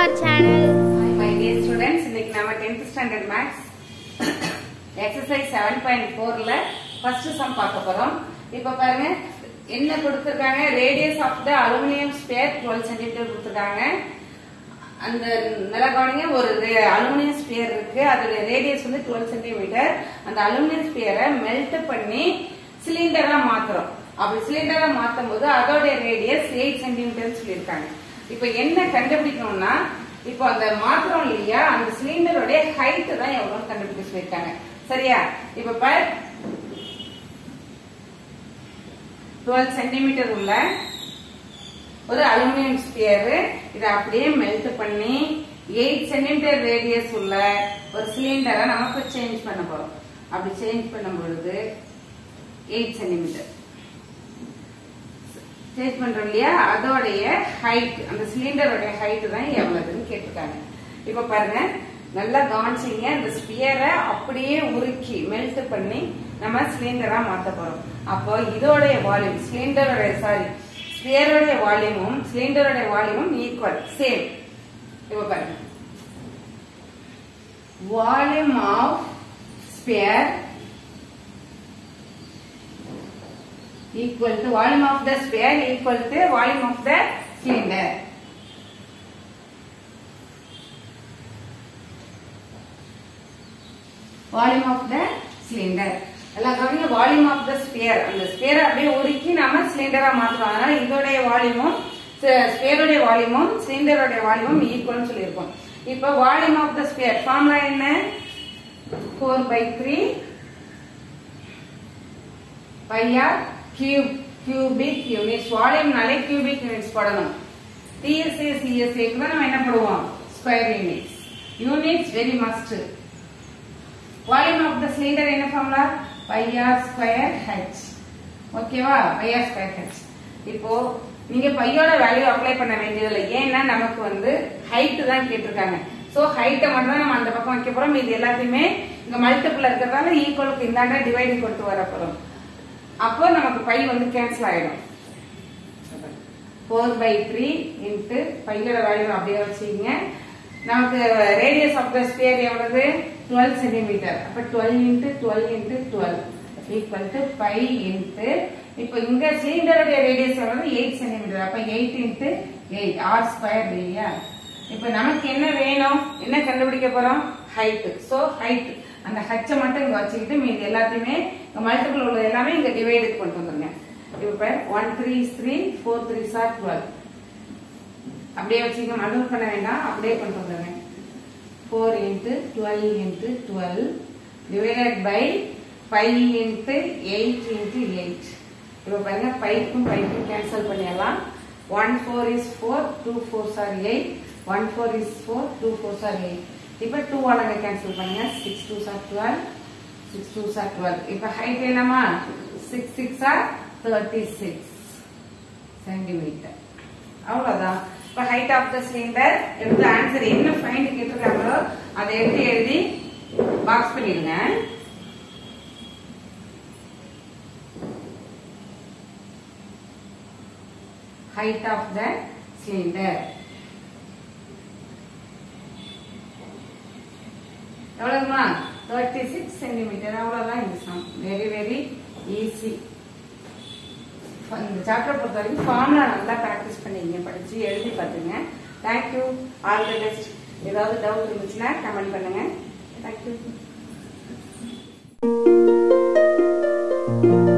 our channel. Hi, my dear students. இன்னைக்கு நம்ம 10th standard maths exercise 7.4ல first sum பார்க்க போறோம். இப்ப பாருங்க என்ன கொடுத்திருக்காங்க radius of the aluminum sphere 12 cm கொடுத்திருக்காங்க. அந்த நல்லா கவனிங்க ஒரு அலுமினியம் ஸ்பியர் இருக்கு அதோட ரேடியஸ் வந்து 12 சென்டிமீட்டர் அந்த அலுமினியம் ஸ்பியரை மெல்ட் பண்ணி சிலிண்டரா மாத்துறோம் அப்படி சிலிண்டரா மாத்தும் போது அதோட ரேடியஸ் 8 சென்டிமீட்டர் சொல்லியிருக்காங்க இப்ப என்ன கண்டுபிடிக்கணும்னா இப்போ அந்த மாத்திரம் இல்லையா அந்த சிலிண்டரோட ஹைட் தான் எவ்வளவு கண்டுபிடிக்க சொல்லியிருக்காங்க சரியா இப்ப பார் 12 சென்டிமீட்டர் உள்ள ஒரு அலுமினியம் ஸ்பியர் இதை அப்படியே மெல்ட் பண்ணி 8 சென்டிமீட்டர் ரேடியஸ் உள்ள ஒரு சிலிண்டரை நமக்கு சேஞ்ச் பண்ண போறோம் அப்படி சேஞ்ச் பண்ணும் பொழுது 8 சென்டிமீட்டர் சேஞ்ச் பண்றோம் இல்லையா அதோடைய ஹைட் அந்த சிலிண்டரோட ஹைட் தான் எவ்வளவுன்னு கேட்டிருக்காங்க இப்ப பாருங்க நல்லா கவனிச்சிங்க இந்த ஸ்பியரை அப்படியே உருக்கி மெல்ட் பண்ணி நம்ம சிலிண்டரா மாத்த போறோம் அப்போ இதோடைய வால்யூம் சிலிண்டரோட சாரி ஸ்பியரோட வால்யூமும் சிலிண்டரோட வால்யூமும் ஈக்குவல் சேம் இப்ப பாருங்க volume of sphere equal to volume of the sphere equal to volume of the cylinder. Volume of the cylinder. எல்லாம் கவனிங்க வால்யூம் ஆஃப் த ஸ்பியர் அந்த ஸ்பியர் அப்படியே உருக்கி நாம சிலிண்டரா மாத்துறோம் அதனால இதோடைய வால்யூமும் ஸ்பியருடைய வால்யூமும் சிலிண்டருடைய வால்யூமும் ஈக்குவல் சொல்லியிருக்கோம் இப்போ volume of the sphere formula என்ன four pi three pi r cube cubic units வால்யூம்னாலே கியூபிக் யூனிட்ஸ் போடணும் டிஎஸ்ஏ சிஎஸ்ஏக்கு தான் நம்ம என்ன போடுவோம் square units units very must volume of the cylinder என்ன ஃபார்முலா பையார் ஸ்கொயர் ஹெச் ஓகேவா பையார் ஸ்கொயர் ஹெச் இப்போ நீங்க பையோட வேல்யூ அப்ளை பண்ண வேண்டியதில்லை ஏன்னா நமக்கு வந்து ஹைட் தான் கேட்டிருக்காங்க சோ ஹைட்டை மட்டும் தான் நம்ம அந்த பக்கம் வைக்க போறோம் இது எல்லாத்தையுமே இங்க மல்டிபிள் இருக்கிறதால ஈக்குவலுக்கு இந்தாண்ட டிவைடிங் கொண்டு வர போறோம் அப்போ நமக்கு பை வந்து கேன்சல் ஆயிடும் ஃபோர் பை த்ரீ இன்ட்டு பையோட வேல்யூ அப்படியே வச்சுக்கோங்க நமக்கு ரேடியஸ் ஆஃப் த ஸ்பியர் எவ்வளவு டுவெல் சென்டிமீட்டர் அப்ப twelve into twelve into twelve equal to pi into இப்போ இங்க சிலிண்டருடைய ரேடியஸ் எவ்வளவு எயிட் சென்டிமீட்டர் அப்ப eight into eight r square இல்லையா இப்போ நமக்கு என்ன வேணும் என்ன கண்டுபிடிக்க போறோம் ஹைட் சோ ஹைட் அந்த ஹச்சை மட்டும் இங்க வச்சுக்கிட்டு மீதி எல்லாத்தையுமே மல்டிபிள் உள்ளது எல்லாமே இங்க டிவைடு கொண்டு வந்துருங்க இப்ப one three three four three sir twelve அப்படியே வச்சுக்க மல்டிபிள் பண்ண வேண்டாம் அப்படியே கொண்டு வந்துருங்க four into twelve into twelve divided by five into eight into eight இப்போ பாருங்க பைக்கும் பைக்கும் கேன்சல் பண்ணிடலாம் one four is four two four sir eight one four is four two four sir eight இப்போ டூ அழக கேன்சல் பண்ணுங்க six two sir twelve six two sir twelve இப்போ height என்னமா six six or thirty six centimetre அவ்வளவுதான் இப்போ height of the cylinder எடுத்து answer என்ன find கேட்டிருக்காங்களோ அதை எடுத்து எழுதி பாக்ஸ் பண்ணிடுங்க height of the cylinder எவ்வளவுமா தேர்ட்டி சிக்ஸ் சென்டிமீட்டர் அவ்வளவுதான் இந்த சம் வெரி வெரி ஈஸி இந்த சாப்டர் பொறுத்த வரைக்கும் ஃபார்முலா நல்லா ப்ராக்டிஸ் பண்ணிங்க படிச்சு எழுதி பார்த்துங்க தேங்க்யூ ஆல் தி பெஸ்ட் ஏதாவது டவுட் இருந்துச்சுன்னா கமெண்ட் பண்ணுங்க தேங்க்யூ